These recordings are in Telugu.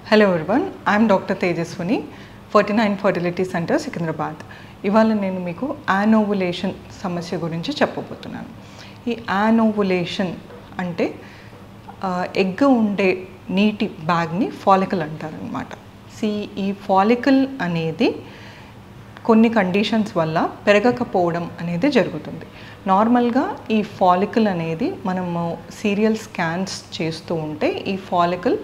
hello everyone I'm doctor Tejaswini forty nine fertility centre Secunderabad ఇవాళ నేను మీకు యానోవులేషన్ సమస్య గురించి చెప్పబోతున్నాను ఈ యానోవులేషన్ అంటే ఎగ్ ఉండే నీటి బ్యాగ్ని ఫాలికల్ అంటారనమాట సి ఈ ఫాలికల్ అనేది కొన్ని కండిషన్స్ వల్ల పెరగకపోవడం అనేది జరుగుతుంది నార్మల్గా ఈ ఫాలికల్ అనేది మనము సీరియల్ స్కాన్స్ చేస్తూ ఉంటే ఈ ఫాలికల్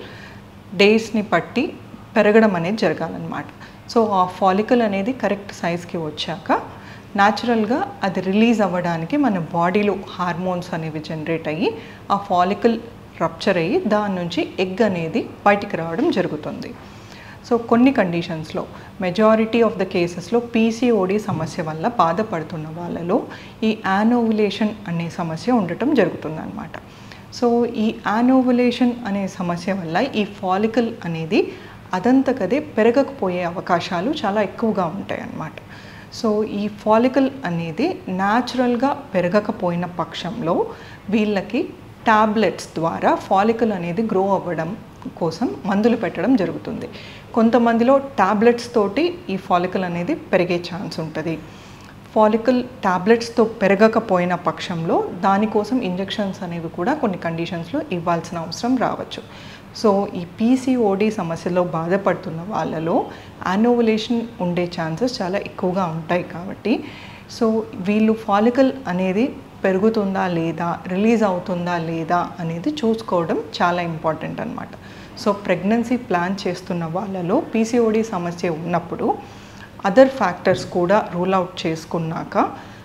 డేస్ని బట్టి పెరగడం అనేది జరగాలన్నమాట సో ఆ ఫాలికల్ అనేది కరెక్ట్ సైజ్కి వచ్చాక న్యాచురల్గా అది రిలీజ్ అవ్వడానికి మన బాడీలో హార్మోన్స్ అనేవి జనరేట్ అయ్యి ఆ ఫాలికల్ రప్చర్ అయ్యి దాని నుంచి ఎగ్ అనేది బయటికి రావడం జరుగుతుంది సో కొన్ని కండిషన్స్లో మెజారిటీ ఆఫ్ ద కేసెస్లో పీసీఓడి సమస్య వల్ల బాధపడుతున్న వాళ్ళలో ఈ యానోవులేషన్ అనే సమస్య ఉండటం జరుగుతుందన్నమాట సో ఈ యానోవులేషన్ అనే సమస్య వల్ల ఈ ఫాలికల్ అనేది అదంతకదే పెరగకపోయే అవకాశాలు చాలా ఎక్కువగా ఉంటాయి అన్నమాట సో ఈ ఫాలికల్ అనేది న్యాచురల్గా పెరగకపోయిన పక్షంలో వీళ్ళకి టాబ్లెట్స్ ద్వారా ఫాలికల్ అనేది గ్రో అవ్వడం కోసం మందులు పెట్టడం జరుగుతుంది కొంతమందిలో టాబ్లెట్స్ తోటి ఈ ఫాలికల్ అనేది పెరిగే ఛాన్స్ ఉంటుంది ఫాలికల్ టాబ్లెట్స్తో పెరగకపోయిన పక్షంలో దానికోసం ఇంజెక్షన్స్ అనేవి కూడా కొన్ని కండిషన్స్లో ఇవ్వాల్సిన అవసరం రావచ్చు సో ఈ పీసీఓడి సమస్యలో బాధపడుతున్న వాళ్ళలో యానోవులేషన్ ఉండే ఛాన్సెస్ చాలా ఎక్కువగా ఉంటాయి కాబట్టి సో వీళ్ళు ఫాలికల్ అనేది పెరుగుతుందా లేదా రిలీజ్ అవుతుందా లేదా అనేది చూసుకోవడం చాలా ఇంపార్టెంట్ అనమాట సో ప్రెగ్నెన్సీ ప్లాన్ చేస్తున్న వాళ్ళలో పీసీఓడి సమస్య ఉన్నప్పుడు అదర్ ఫ్యాక్టర్స్ కూడా రూల్ అవుట్ చేసుకున్నాక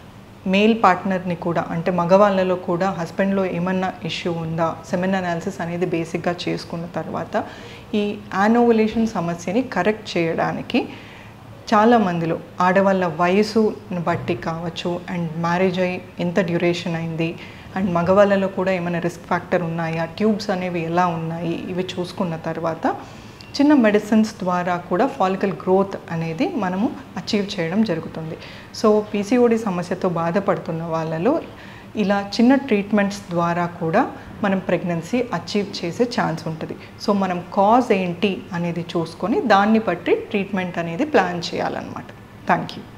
మేల్ పార్ట్నర్ని కూడా అంటే మగవాళ్ళలో కూడా హస్బెండ్లో ఏమన్నా ఇష్యూ ఉందా సెమెన్ అనాలిసిస్ అనేది బేసిక్గా చేసుకున్న తర్వాత ఈ యానోవులేషన్ సమస్యని కరెక్ట్ చేయడానికి చాలామందిలో ఆడవాళ్ళ వయసును బట్టి కావచ్చు అండ్ మ్యారేజ్ అయ్యి ఎంత డ్యూరేషన్ అయింది అండ్ మగవాళ్ళలో కూడా ఏమైనా రిస్క్ ఫ్యాక్టర్ ఉన్నాయా ట్యూబ్స్ అనేవి ఎలా ఉన్నాయి ఇవి చూసుకున్న తర్వాత చిన్న మెడిసిన్స్ ద్వారా కూడా ఫాలికల్ గ్రోత్ అనేది మనము అచీవ్ చేయడం జరుగుతుంది సో పీసీఓడి సమస్యతో బాధపడుతున్న వాళ్ళలో ఇలా చిన్న ట్రీట్మెంట్స్ ద్వారా కూడా మనం ప్రెగ్నెన్సీ అచీవ్ చేసే ఛాన్స్ ఉంటుంది సో మనం కాజ్ ఏంటి అనేది చూసుకొని దాన్ని బట్టి ట్రీట్మెంట్ అనేది ప్లాన్ చేయాలన్నమాట థ్యాంక్ యూ